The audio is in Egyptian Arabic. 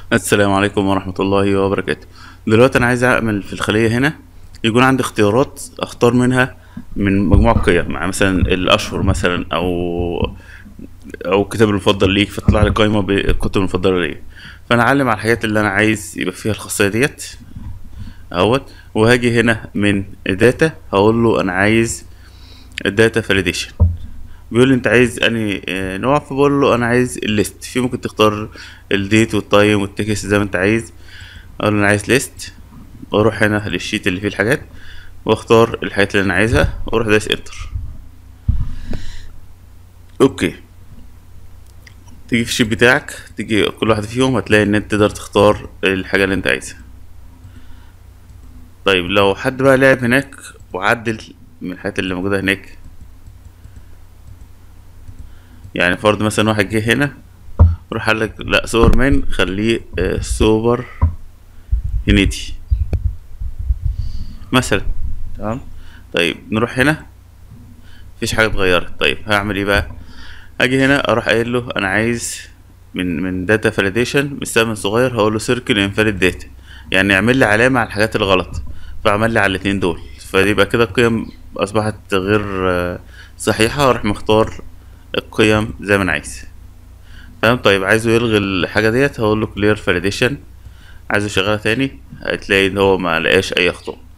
السلام عليكم ورحمة الله وبركاته دلوقتي أنا عايز أعمل في الخلية هنا يكون عندي اختيارات أختار منها من مجموعة قيم مع مثلا الأشهر مثلا أو أو الكتاب المفضل ليك فتطلع لي قائمة بالكتب المفضلة ليا فأنا أعلم على الحاجات اللي أنا عايز يبقى فيها الخاصية ديت أهوت وهاجي هنا من داتا هقول له أنا عايز الداتا فاليديشن بيقول لي انت عايز انهي اه، نوع فبقول له انا عايز الليست في ممكن تختار الديت والتايم والتكست زي ما انت عايز اقول له انا عايز ليست واروح هنا للشيت اللي فيه الحاجات واختار الحاجات اللي انا عايزها واروح دايس انتر اوكي تيجي في الشيت بتاعك تيجي كل واحد فيهم هتلاقي ان انت تقدر تختار الحاجة اللي انت عايزها طيب لو حد بقى لعب هناك وعدل من الحاجات اللي موجودة هناك يعني فرض مثلا واحد جه هنا وراح قال لك لا سوبر مان خليه آه، سوبر هنيدي مثلا تمام طيب نروح هنا مفيش حاجه اتغيرت طيب هعمل ايه بقى اجي هنا اروح قايل له انا عايز من من داتا فاليديشن مستخدم صغير هقول له سيركل انفاليد داتا يعني اعمل لي علامه على الحاجات الغلط فعمل لي على الاتنين دول فيبقى كده القيم اصبحت غير آه، صحيحه واروح مختار القيم زي ما انا عايز تمام طيب عايزه يلغي الحاجه ديت هقول له كلير فاليديشن عايزه يشغلها تاني هتلاقي ان هو ما لقاش اي اخطاء